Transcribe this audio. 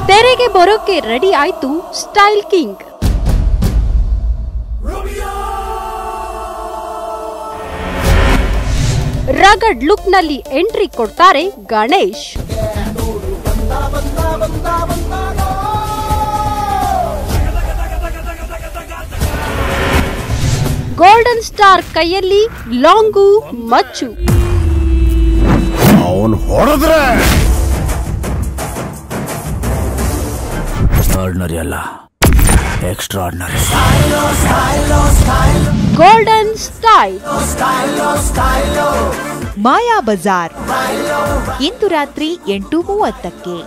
ತೆರೆಗೆ ಬರೋಕೆ ರೆಡಿ ಆಯ್ತು ಸ್ಟೈಲ್ ಕಿಂಗ್ ರಗಡ್ ಲುಕ್ ನಲ್ಲಿ ಎಂಟ್ರಿ ಕೊಡ್ತಾರೆ ಗಣೇಶ್ ಗೋಲ್ಡನ್ ಸ್ಟಾರ್ ಕೈಯಲ್ಲಿ ಲಾಂಗು ಮಚ್ಚು ಅವನ್ ಹೊಡೆದ್ರೆ ಆರ್ಡಿನರಿ ಅಲ್ಲ extraordinary golden style Maya Bazaar ಇಂದು ರಾತ್ರಿ ಎಂಟು ಮೂವತ್ತಕ್ಕೆ